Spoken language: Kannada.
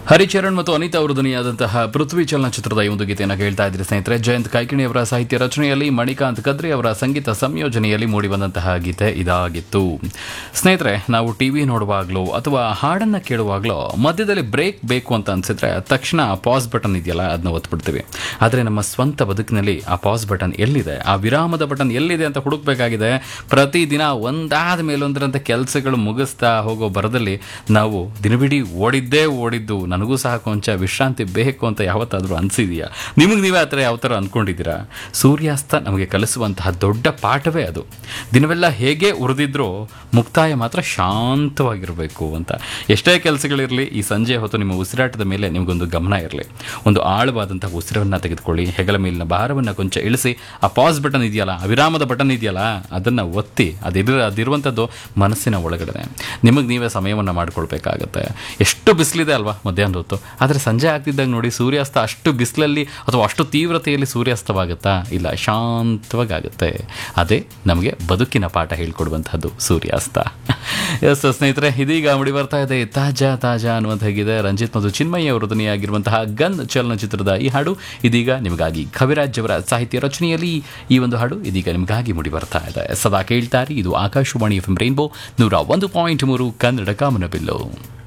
ಹರಿಚರಣ್ ಮತ್ತು ಅನಿತಾ ಅವರು ಧ್ವನಿಯಾದಂತಹ ಪೃಥ್ವಿ ಚಲನಚಿತ್ರದ ಈ ಒಂದು ಗೀತೆಯನ್ನು ಕೇಳ್ತಾ ಇದ್ರಿ ಸ್ನೇಹಿತರೆ ಜಯಂತ್ ಕಾಯ್ಕಿಣಿ ಅವರ ಸಾಹಿತ್ಯ ರಚನೆಯಲ್ಲಿ ಮಣಿಕಾಂತ್ ಕದ್ರಿ ಅವರ ಸಂಗೀತ ಸಂಯೋಜನೆಯಲ್ಲಿ ಮೂಡಿಬಂದಂತಹ ಗೀತೆ ಇದಾಗಿತ್ತು ಸ್ನೇಹಿತರೆ ನಾವು ಟಿವಿ ನೋಡುವಾಗಲೂ ಅಥವಾ ಹಾಡನ್ನು ಕೇಳುವಾಗಲೂ ಮಧ್ಯದಲ್ಲಿ ಬ್ರೇಕ್ ಬೇಕು ಅಂತ ಅನ್ಸಿದ್ರೆ ತಕ್ಷಣ ಪಾಸ್ ಬಟನ್ ಇದೆಯಲ್ಲ ಅದನ್ನ ಒತ್ಬಿಡ್ತೀವಿ ಆದರೆ ನಮ್ಮ ಸ್ವಂತ ಬದುಕಿನಲ್ಲಿ ಆ ಪಾಸ್ ಬಟನ್ ಎಲ್ಲಿದೆ ಆ ವಿರಾಮದ ಬಟನ್ ಎಲ್ಲಿದೆ ಅಂತ ಹುಡುಕ್ಬೇಕಾಗಿದೆ ಪ್ರತಿದಿನ ಒಂದಾದ ಮೇಲೊಂದರಂತ ಕೆಲಸಗಳು ಮುಗಿಸ್ತಾ ಹೋಗೋ ಬರದಲ್ಲಿ ನಾವು ದಿನವಿಡೀ ಓಡಿದ್ದೇ ಓಡಿದ್ದು ನನಗೂ ಸಹ ಕೊಂಚ ವಿಶ್ರಾಂತಿ ಬೇಕು ಅಂತ ಯಾವತ್ತಾದರೂ ಅನಿಸಿದೆಯಾ ನಿಮಗೆ ನೀವೇ ಆ ಥರ ಯಾವ ಥರ ಅಂದ್ಕೊಂಡಿದ್ದೀರಾ ಸೂರ್ಯಾಸ್ತ ನಮಗೆ ಕಲಿಸುವಂತಹ ದೊಡ್ಡ ಪಾಠವೇ ಅದು ದಿನವೆಲ್ಲ ಹೇಗೆ ಉರಿದಿದ್ರೂ ಮುಕ್ತಾಯ ಮಾತ್ರ ಶಾಂತವಾಗಿರಬೇಕು ಅಂತ ಎಷ್ಟೇ ಕೆಲಸಗಳಿರಲಿ ಈ ಸಂಜೆ ಹೊತ್ತು ನಿಮ್ಮ ಉಸಿರಾಟದ ಮೇಲೆ ನಿಮಗೊಂದು ಗಮನ ಇರಲಿ ಒಂದು ಆಳವಾದಂತಹ ಉಸಿರವನ್ನು ತೆಗೆದುಕೊಳ್ಳಿ ಹೆಗಲ ಮೇಲಿನ ಭಾರವನ್ನು ಕೊಂಚ ಇಳಿಸಿ ಆ ಪಾಸ್ ಬಟನ್ ಇದೆಯಲ್ಲ ಆ ವಿರಾಮದ ಬಟನ್ ಇದೆಯಲ್ಲ ಅದನ್ನು ಒತ್ತಿ ಅದಿರ ಅದಿರುವಂಥದ್ದು ಮನಸ್ಸಿನ ಒಳಗಡೆ ನಿಮಗೆ ನೀವೇ ಸಮಯವನ್ನು ಮಾಡ್ಕೊಳ್ಬೇಕಾಗತ್ತೆ ಎಷ್ಟು ಬಿಸಿಲಿದೆ ಅಲ್ವಾ ಮಧ್ಯಾಹ್ನದ ಹೊತ್ತು ಆದರೆ ಸಂಜೆ ಆಗ್ತಿದ್ದಾಗ ನೋಡಿ ಸೂರ್ಯಾಸ್ತ ಅಷ್ಟು ಬಿಸಿಲಲ್ಲಿ ಅಥವಾ ಅಷ್ಟು ತೀವ್ರತೆಯಲ್ಲಿ ಸೂರ್ಯಾಸ್ತವಾಗುತ್ತಾ ಇಲ್ಲ ಶಾಂತವಾಗುತ್ತೆ ಅದೇ ನಮಗೆ ಬದುಕಿನ ಪಾಠ ಹೇಳ್ಕೊಡುವಂಥದ್ದು ಸೂರ್ಯಾಸ್ತ ಎಸ್ ಸ್ನೇಹಿತರೆ ಇದೀಗ ಮುಡಿ ಬರ್ತಾ ಇದೆ ತಾಜಾ ತಾಜಾ ಅನ್ನುವಂತಾಗಿದೆ ರಂಜಿತ್ ಮತ್ತು ಚಿನ್ಮಯ್ಯ ಅವರು ಧ್ವನಿಯಾಗಿರುವಂತಹ ಗನ್ ಚಲನಚಿತ್ರದ ಈ ಹಾಡು ಇದೀಗ ನಿಮಗಾಗಿ ಕವಿರಾಜ್ ಅವರ ಸಾಹಿತ್ಯ ರಚನೆಯಲ್ಲಿ ಈ ಒಂದು ಹಾಡು ಇದೀಗ ನಿಮಗಾಗಿ ಮುಡಿ ಬರ್ತಾ ಇದೆ ಸದಾ ಕೇಳ್ತಾರೆ ಇದು ಆಕಾಶವಾಣಿ ಎಫ್ ಎಂ ರೈನ್ಬೋ ನೂರ ಒಂದು ಪಾಯಿಂಟ್ ಮೂರು ಕನ್ನಡ ಕಾಮನಬಿಲ್ಲು